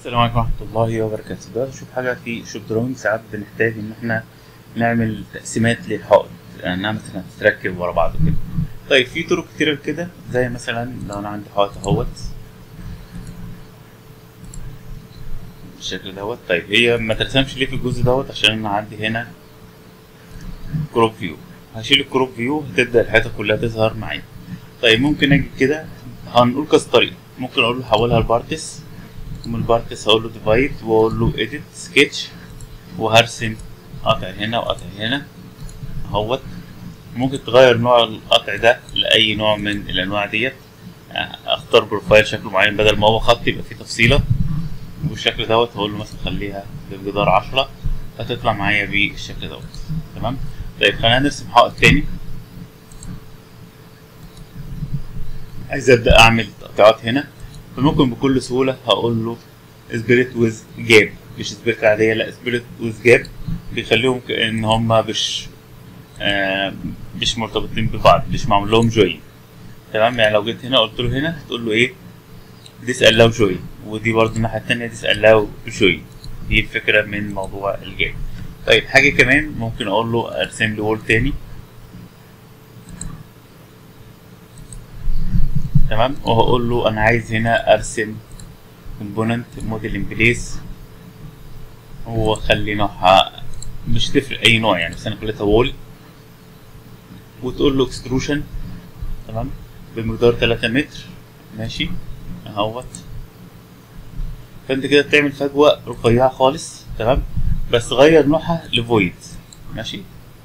السلام عليكم ورحمة الله وبركاته دلوقتي نشوف حاجة في شوب دروينج ساعات بنحتاج إن احنا نعمل تقسيمات للحائط إنها مثلا تتركب ورا بعض كده طيب في طرق كتيرة كده زي مثلا لو أنا عندي حائط أهوت بالشكل دوت طيب هي ما ترسمش ليه في الجزء دوت عشان أنا عندي هنا كروب فيو هشيل الكروب فيو هتبدأ الحيطة كلها تظهر معايا طيب ممكن أجي كده هنقول كذا طريقة ممكن أقول له حولها لبارتس ومن البارتس هقول له ديفايد واقول له اديت سكتش وهرسم قطع هنا وقطع هنا اهوت ممكن تغير نوع القطع ده لاي نوع من الانواع ديت اختار بروفايل شكله معين بدل ما هو خط يبقى فيه تفصيله بالشكل دوت هقول له مثلا خليها بجدار عشرة هتطلع معايا بالشكل دوت تمام طيب خلينا نرسم حائط تاني عايز ابدا اعمل تقطيعات هنا فممكن بكل سهوله هقول له سبيريت ويز جاب مش سبيريت عاديه لا سبيريت ويز جاب بيخليهم كان هما مش آه مش مرتبطين ببعض مش معمول لهم جوين تمام يعني لو جيت هنا قلت له هنا هتقول له ايه ديس الاو جوين ودي برضه الناحيه التانيه ديس الاو جوين دي الفكره من موضوع الجاب طيب حاجه كمان ممكن اقول له ارسم لي وول تاني تمام وهقول له انا عايز هنا ارسم كومبوننت موديل ان بليس واخلي نوعها مش تفرق اي نوع يعني بس انا خليتها وول وتقول له اكستروشن تمام بمقدار 3 متر ماشي اهوت فانت كده بتعمل فجوه رفيعه خالص تمام بس غير نوعها لفويد ماشي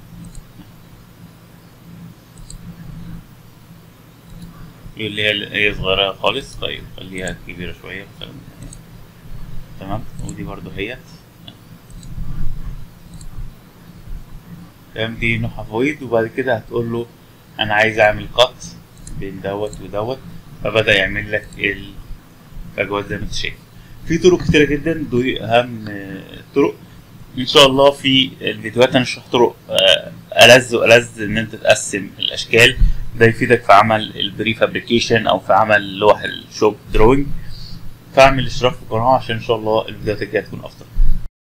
اللي هي هي صغيرة خالص طيب خليها كبيرة شوية مثلا تمام ودي برضو هي تمام دي نوعها فويد وبعد كده هتقول له أنا عايز أعمل قط بين دوت ودوت فبدأ يعمل لك الفجوات زي ما أنت شايف في طرق كتيرة جدا دي أهم طرق إن شاء الله في الفيديوهات هنشرح طرق ألذ وألذ إن أنت تقسم الأشكال ده يفيدك في عمل البري فابريكيشن او في عمل لوح الشوب دروينج فاعمل اشتراك في القناه عشان ان شاء الله الفيديوهات الجايه تكون افضل